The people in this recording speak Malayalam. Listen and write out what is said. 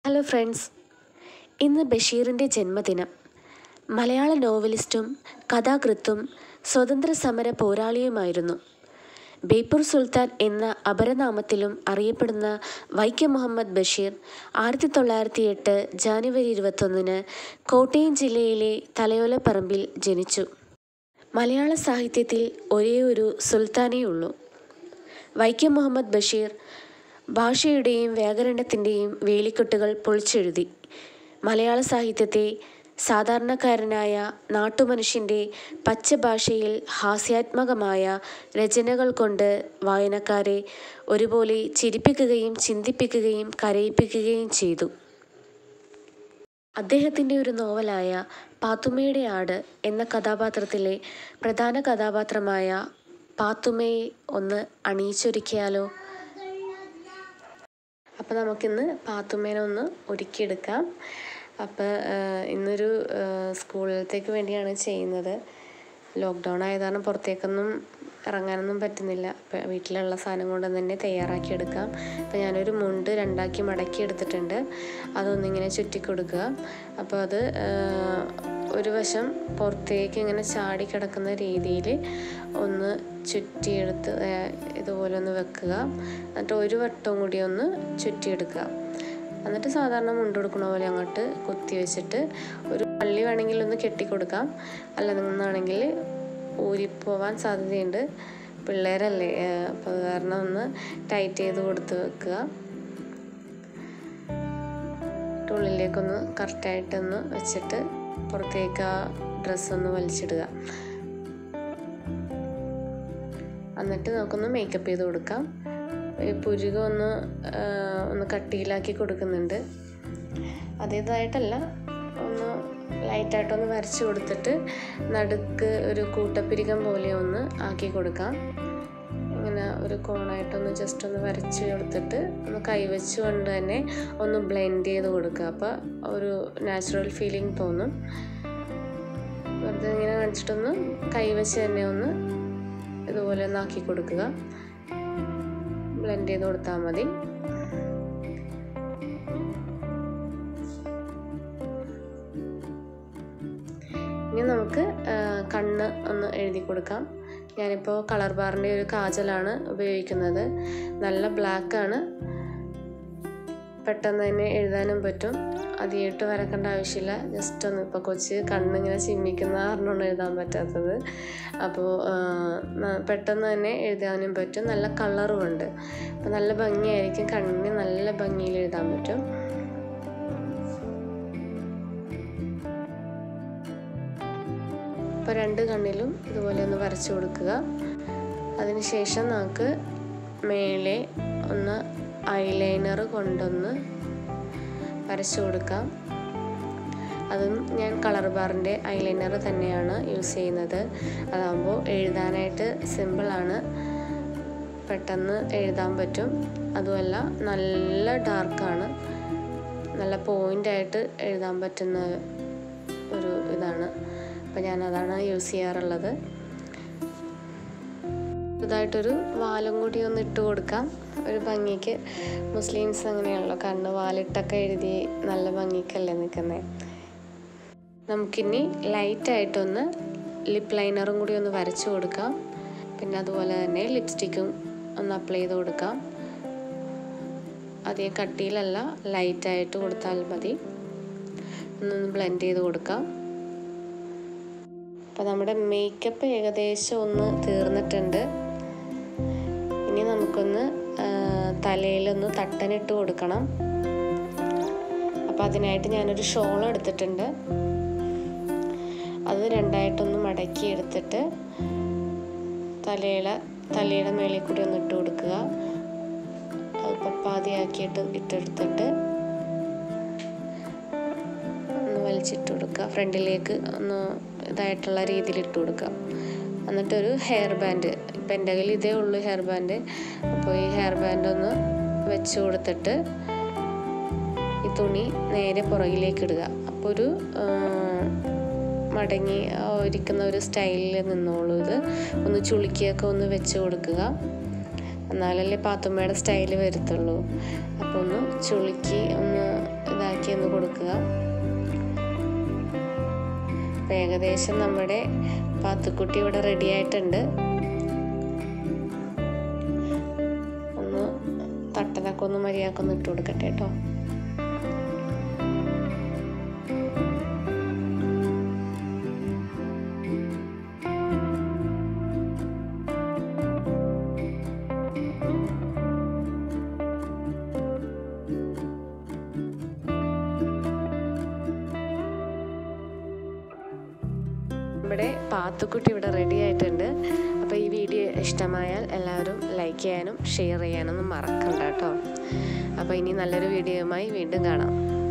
ഹലോ ഫ്രണ്ട്സ് ഇന്ന് ബഷീറിൻ്റെ ജന്മദിനം മലയാള നോവലിസ്റ്റും കഥാകൃത്തും സ്വതന്ത്ര സമര പോരാളിയുമായിരുന്നു ബേപ്പൂർ സുൽത്താൻ എന്ന അപരനാമത്തിലും അറിയപ്പെടുന്ന വൈക്കം മുഹമ്മദ് ബഷീർ ആയിരത്തി തൊള്ളായിരത്തി എട്ട് ജാനുവരി ഇരുപത്തൊന്നിന് കോട്ടയം ജില്ലയിലെ തലയോലപ്പറമ്പിൽ ജനിച്ചു മലയാള സാഹിത്യത്തിൽ ഒരേ ഒരു സുൽത്താനേ ഉള്ളൂ വൈക്കം മുഹമ്മദ് ബഷീർ ഭാഷയുടെയും വ്യാകരണത്തിൻ്റെയും വേലിക്കെട്ടുകൾ പൊളിച്ചെഴുതി മലയാള സാഹിത്യത്തെ സാധാരണക്കാരനായ നാട്ടുമനുഷ്യൻ്റെ പച്ചഭാഷയിൽ ഹാസ്യാത്മകമായ രചനകൾ കൊണ്ട് വായനക്കാരെ ഒരുപോലെ ചിരിപ്പിക്കുകയും ചിന്തിപ്പിക്കുകയും കരയിപ്പിക്കുകയും ചെയ്തു അദ്ദേഹത്തിൻ്റെ ഒരു നോവലായ പാത്തുമ്മയുടെ ആട് എന്ന കഥാപാത്രത്തിലെ പ്രധാന കഥാപാത്രമായ പാത്തുമ്മയെ ഒന്ന് അണിയിച്ചൊരുക്കിയാലോ അപ്പോൾ നമുക്കിന്ന് പാത്തുമ്മേനെ ഒന്ന് ഒരുക്കിയെടുക്കാം അപ്പോൾ ഇന്നൊരു സ്കൂളിലത്തേക്ക് വേണ്ടിയാണ് ചെയ്യുന്നത് ലോക്ക്ഡൗൺ ആയത് കാരണം പുറത്തേക്കൊന്നും ഇറങ്ങാനൊന്നും പറ്റുന്നില്ല അപ്പോൾ വീട്ടിലുള്ള സാധനം കൊണ്ട് തന്നെ തയ്യാറാക്കി എടുക്കാം അപ്പോൾ ഞാനൊരു മുണ്ട് രണ്ടാക്കി മടക്കി എടുത്തിട്ടുണ്ട് അതൊന്നിങ്ങനെ ചുറ്റി കൊടുക്കുക അപ്പോൾ അത് ഒരു വശം പുറത്തേക്ക് ഇങ്ങനെ ചാടി കിടക്കുന്ന രീതിയിൽ ഒന്ന് ചുറ്റിയെടുത്ത് ഇതുപോലെ ഒന്ന് വെക്കുക എന്നിട്ട് ഒരു വട്ടവും കൂടി ഒന്ന് ചുറ്റിയെടുക്കുക എന്നിട്ട് സാധാരണ മുണ്ട് കൊടുക്കണ പോലെ അങ്ങോട്ട് കുത്തി വെച്ചിട്ട് ഒരു പള്ളി വേണമെങ്കിൽ ഒന്ന് കെട്ടിക്കൊടുക്കാം അല്ലെന്നാണെങ്കിൽ ഊരിപ്പോവാൻ സാധ്യതയുണ്ട് പിള്ളേരല്ലേ അപ്പോൾ അത് കാരണം ഒന്ന് ടൈറ്റ് ചെയ്ത് കൊടുത്ത് വെക്കുക ഉള്ളിലേക്കൊന്ന് കറക്റ്റായിട്ടൊന്ന് വെച്ചിട്ട് പുറത്തേക്ക് ആ ഡ്രസ്സൊന്ന് വലിച്ചിടുക എന്നിട്ട് നമുക്കൊന്ന് മേക്കപ്പ് ചെയ്ത് കൊടുക്കാം പുരുക ഒന്ന് ഒന്ന് കട്ടിയിലാക്കി കൊടുക്കുന്നുണ്ട് അതേതായിട്ടല്ല ഒന്ന് ലൈറ്റായിട്ടൊന്ന് വരച്ച് കൊടുത്തിട്ട് നടുക്ക് ഒരു കൂട്ടപ്പിരികം പോലെ ഒന്ന് ആക്കി കൊടുക്കാം ഇങ്ങനെ ഒരു കോണായിട്ടൊന്ന് ജസ്റ്റ് ഒന്ന് വരച്ച് കൊടുത്തിട്ട് ഒന്ന് കൈവച്ച് കൊണ്ട് തന്നെ ഒന്ന് ബ്ലെൻഡ് ചെയ്ത് കൊടുക്കുക അപ്പോൾ ഒരു നാച്ചുറൽ ഫീലിംഗ് തോന്നും വെറുതെ ഇങ്ങനെ കാണിച്ചിട്ടൊന്ന് കൈവച്ച് തന്നെ ഒന്ന് ഇതുപോലെ ഒന്ന് ആക്കി കൊടുക്കുക ബ്ലെൻഡ് ചെയ്ത് കൊടുത്താൽ മതി ഇനി നമുക്ക് കണ്ണ് ഒന്ന് എഴുതി കൊടുക്കാം ഞാനിപ്പോൾ കളർ ബാറിൻ്റെ ഒരു കാജലാണ് ഉപയോഗിക്കുന്നത് നല്ല ബ്ലാക്കാണ് പെട്ടെന്ന് തന്നെ എഴുതാനും പറ്റും അധികമായിട്ട് വരക്കേണ്ട ആവശ്യമില്ല ജസ്റ്റ് ഒന്ന് ഇപ്പോൾ കൊച്ച് കണ്ണിങ്ങനെ ചിമ്മിക്കുന്ന കാരണമാണ് എഴുതാൻ പറ്റാത്തത് അപ്പോൾ പെട്ടെന്ന് തന്നെ എഴുതാനും പറ്റും നല്ല കളറുമുണ്ട് അപ്പോൾ നല്ല ഭംഗിയായിരിക്കും കണ്ണിന് നല്ല ഭംഗിയിൽ എഴുതാൻ പറ്റും അപ്പോൾ രണ്ട് കണ്ണിലും ഇതുപോലെ ഒന്ന് വരച്ചു കൊടുക്കുക അതിനുശേഷം നമുക്ക് മേലെ ഒന്ന് ഐലൈനർ കൊണ്ടൊന്ന് വരച്ചു കൊടുക്കാം അതും ഞാൻ കളർ ബാറിൻ്റെ ഐലൈനർ തന്നെയാണ് യൂസ് ചെയ്യുന്നത് അതാകുമ്പോൾ എഴുതാനായിട്ട് സിമ്പിളാണ് പെട്ടെന്ന് എഴുതാൻ പറ്റും അതുമല്ല നല്ല ഡാർക്കാണ് നല്ല പോയിൻ്റായിട്ട് എഴുതാൻ പറ്റുന്ന ഒരു ഇതാണ് അപ്പോൾ ഞാൻ അതാണ് യൂസ് ചെയ്യാറുള്ളത് ഇതായിട്ടൊരു വാലും കൂടി ഒന്ന് ഇട്ട് കൊടുക്കാം ഒരു ഭംഗിക്ക് മുസ്ലിംസ് അങ്ങനെയാണല്ലോ കണ്ണ് വാലിട്ടൊക്കെ എഴുതി നല്ല ഭംഗിക്കല്ലേ നിൽക്കുന്നത് നമുക്കിനി ലൈറ്റായിട്ടൊന്ന് ലിപ്പ് ലൈനറും കൂടി ഒന്ന് വരച്ചു കൊടുക്കാം പിന്നെ അതുപോലെ തന്നെ ലിപ്സ്റ്റിക്കും ഒന്ന് അപ്ലൈ ചെയ്ത് കൊടുക്കാം അധികം കട്ടിയിലല്ല ലൈറ്റായിട്ട് കൊടുത്താൽ മതി ഒന്നൊന്ന് ബ്ലെൻഡ് ചെയ്ത് കൊടുക്കാം അപ്പോൾ നമ്മുടെ മേക്കപ്പ് ഏകദേശം ഒന്ന് തീർന്നിട്ടുണ്ട് ഇനി നമുക്കൊന്ന് തലയിലൊന്ന് തട്ടനിട്ട് കൊടുക്കണം അപ്പോൾ അതിനായിട്ട് ഞാനൊരു ഷോൾ എടുത്തിട്ടുണ്ട് അത് രണ്ടായിട്ടൊന്ന് മടക്കി എടുത്തിട്ട് തലയില തലയുടെ മേളിൽ കൂടി ഒന്ന് ഇട്ട് കൊടുക്കുക അത് പപ്പാതിയാക്കിയിട്ട് ഇട്ടെടുത്തിട്ട് ഒന്ന് വലിച്ചിട്ട് കൊടുക്കുക ഫ്രണ്ടിലേക്ക് ഒന്ന് ഇതായിട്ടുള്ള രീതിയിൽ ഇട്ട് കൊടുക്കുക എന്നിട്ടൊരു ഹെയർ ബാൻഡ് ഇപ്പം എൻ്റെ കയ്യിൽ ഇതേ ഉള്ളൂ ഹെയർ ബാൻഡ് അപ്പോൾ ഈ ഹെയർ ബാൻഡ് ഒന്ന് വെച്ച് കൊടുത്തിട്ട് ഈ തുണി നേരെ പുറകിലേക്ക് ഇടുക അപ്പോൾ ഒരു മടങ്ങി ഇരിക്കുന്ന ഒരു സ്റ്റൈലിൽ നിന്നോളൂ ഇത് ഒന്ന് ചുളുക്കിയൊക്കെ ഒന്ന് വെച്ച് കൊടുക്കുക എന്നാലല്ലേ പാത്തുമ്മയുടെ സ്റ്റൈല് വരത്തുള്ളൂ അപ്പോൾ ഒന്ന് ചുളുക്കി ഒന്ന് ഒന്ന് കൊടുക്കുക അപ്പം ഏകദേശം നമ്മുടെ പാത്തുക്കുട്ടി ഇവിടെ റെഡി ആയിട്ടുണ്ട് ഒന്ന് തട്ടനൊക്കെ ഒന്ന് മര്യാദക്കൊന്ന് ഇട്ട് കൊടുക്കട്ടെ കേട്ടോ നമ്മുടെ പാത്തുക്കുട്ടി ഇവിടെ റെഡി ആയിട്ടുണ്ട് അപ്പോൾ ഈ വീഡിയോ ഇഷ്ടമായാൽ എല്ലാവരും ലൈക്ക് ചെയ്യാനും ഷെയർ ചെയ്യാനൊന്നും മറക്കണ്ട കേട്ടോ അപ്പോൾ ഇനി നല്ലൊരു വീഡിയോയുമായി വീണ്ടും കാണാം